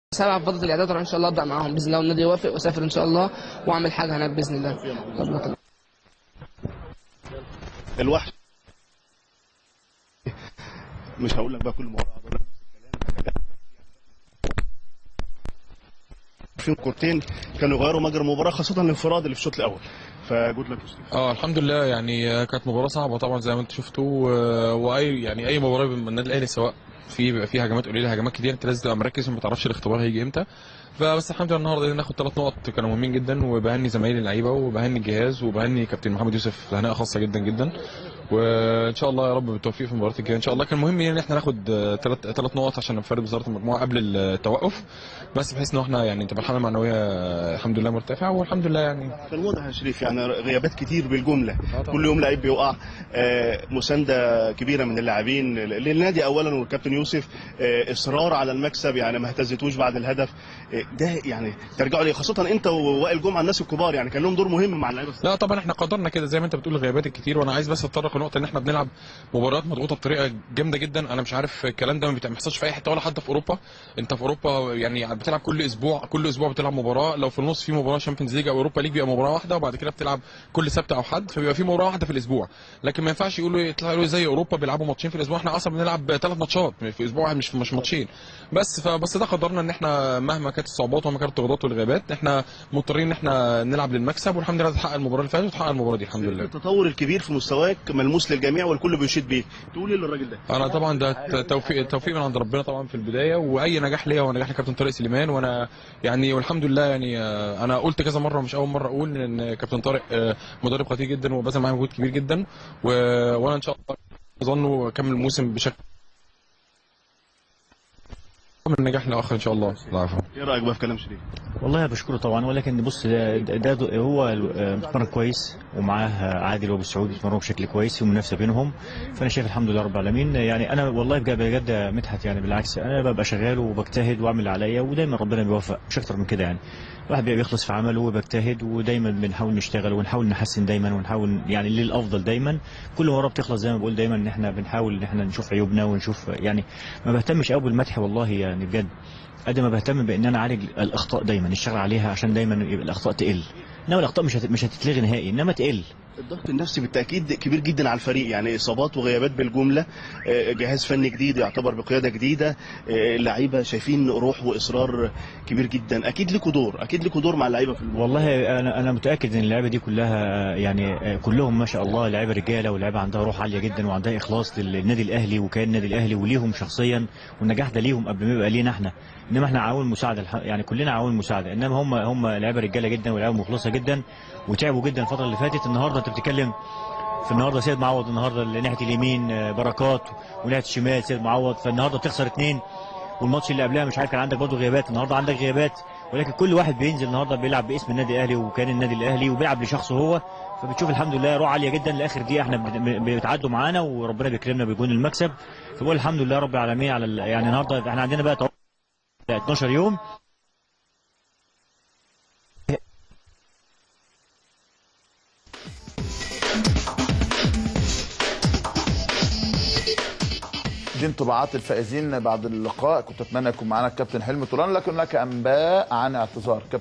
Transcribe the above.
سبعة في فترة الإعداد وأنا إن شاء الله أبدأ معاهم بإذن الله والنادي يوافق وأسافر إن شاء الله وأعمل حاجة هناك بإذن الله ربنا يخليك. الوحش مش هقول لك بقى كل مره أقدر في كورتين كانوا يغيروا مجرى المباراه خاصه الانفراد اللي في الشوط الاول فجود لك يا أستاذ. اه الحمد لله يعني كانت مباراه صعبه طبعا زي ما انت شفتوا و- واي يعني اي مباراه من النادي الاهلي سواء في بيبقى فيها هجمات قليله هجمات كتير انت لازم تبقى مركز وما تعرفش الاختبار هيجي امتى فبس الحمد لله النهارده قدرنا ناخد ثلاث نقط كانوا مهمين جدا وبهني زمايلي اللعيبه وبهني الجهاز وبهني كابتن محمد يوسف هناء خاصه جدا جدا وان شاء الله يا رب بالتوفيق في المباراه الجايه ان شاء الله كان مهم يعني ان احنا ناخد ثلاث ثلاث نقط عشان نفرد وزاره المجموعه قبل التوقف بس بحيث ان احنا يعني تبقى الحاله المعنويه الحمد لله مرتفعه والحمد لله يعني كان واضح يا شريف يعني غيابات كتير بالجمله كل يوم لعيب بيوقع آه، مسانده كبيره من اللاعبين للنادي اولا والكابتن يوسف آه، اصرار على المكسب يعني ما اهتزتوش بعد الهدف آه، ده يعني ترجعوا ليه خاصه انت ووائل جمعه الناس الكبار يعني كان لهم دور مهم مع اللعيبه لا طبعا احنا قدرنا كده زي ما انت بتقول الغيابات الكتير وانا عايز بس اتطرق لنقطه ان احنا بنلعب مباريات مضغوطه بطريقه جامده جدا انا مش عارف الكلام ده ما بيحصلش في اي حته ولا حتى في اوروبا انت في اوروبا يعني بتلعب كل اسبوع كل اسبوع بتلعب مباراه لو في النص في مباراه شامبيونز ليج او اوروبا ليج بيبقى مباراه واحده وبعد كده بتلعب كل سبت او حد فبيبقى في مباراه واحده في الاسبوع لكن ما ينفعش يقولوا يطلعوا زي اوروبا بيلعبوا ماتشين في الاسبوع احنا اصلا بنلعب ثلاث ماتشات في اسبوع واحد مش مش ماتشين بس فبس ده قدرنا ان احنا مهما كانت الصعوبات ومهما كانت الضغوطات والغيابات احنا مضطرين ان احنا نلعب للمكسب والحمد لله تحقق المباراه اللي فاتت وتحقق المباراه دي الحمد لله التطور الكبير في مستواك ملموس للجميع والكل بيشيد بيك تقول ايه للراجل ده انا طبعا ده ت- توفيق توفيق من عند ربنا طبعا في البدايه واي نجاح ليا هو نجاح لكابتن طارق سليمان وانا يعني والحمد لله يعني آه، انا قلت كذا مره مش اول مره اقول ان كابتن طارق آه، مدرب خطير جدا وبذل معايا مجهود كبير جدا و... وانا ان شاء الله اظن اكمل الموسم بشكل من نجاح لاخر ان شاء الله العفو ايه رايك بقى في كلام شريف والله بشكره طبعا ولكن بص ده, ده, ده هو آه، بيتمرن كويس ومعاه عادل وابو السعود بيتمرنوا بشكل كويس في منافسه بينهم فانا شايف الحمد لله رب العالمين يعني انا والله بجد بجد مدحت يعني بالعكس انا ببقى شغال وبجتهد واعمل اللي عليا ودايما ربنا بيوفق مش اكتر من كده يعني الواحد بيبقى بيخلص في عمله وبجتهد ودايما بنحاول نشتغل ونحاول نحسن دايما ونحاول يعني للافضل دايما كل مره بتخلص زي ما بقول دايما ان احنا بنحاول ان احنا نشوف عيوبنا ونشوف يعني ما بهتمش قوي بالمدح والله يعني بجد قد ما بهتم بان انا اعالج الاخطاء دايما الشغل عليها عشان دايما يبقى الاخطاء تقل انما الاخطاء مش هت... مش هتتلغي نهائي انما تقل الضغط النفسي بالتاكيد كبير جدا على الفريق يعني اصابات وغيابات بالجمله آه، جهاز فني جديد يعتبر بقياده جديده آه، اللعيبه شايفين روح واصرار كبير جدا اكيد لكم دور اكيد لكم دور مع اللعيبه في الموضوع والله انا انا متاكد ان اللعيبه دي كلها يعني كلهم ما شاء الله لعيبه رجاله ولعيبه عندها روح عاليه جدا وعندها اخلاص للنادي الاهلي وكيان النادي الاهلي وليهم شخصيا والنجاح ده ليهم قبل ما يبقى لينا احنا انما احنا عوامل مساعده الح- يعني كلنا عوامل مساعده انما هم هم لعيبه رجاله جدا ولعيبه مخلصه جدا وتعبوا جدا الفتره اللي فاتت النهارده انت بتتكلم في النهارده سيد معوض النهارده اللي ناحيه اليمين آه، بركات وناحيه الشمال سيد معوض فالنهارده بتخسر اثنين والماتش اللي قبلها مش عارف كان عندك برضه غيابات النهارده عندك غيابات ولكن كل واحد بينزل النهارده بيلعب باسم النادي الاهلي وكان النادي الاهلي وبيلعب لشخصه هو فبتشوف الحمد لله روح عاليه جدا لاخر دقيقه احنا بن- بيتعدوا معانا وربنا بيكرمنا بيكون المكسب فبقول الحمد لله رب العالمين على ال- يعني النهارده احنا عندنا بقى توقف 12 يوم دي انطباعات الفائزين بعد اللقاء كنت اتمنى يكون معانا الكابتن حلمي طولان لكن هناك انباء عن اعتذار كابتن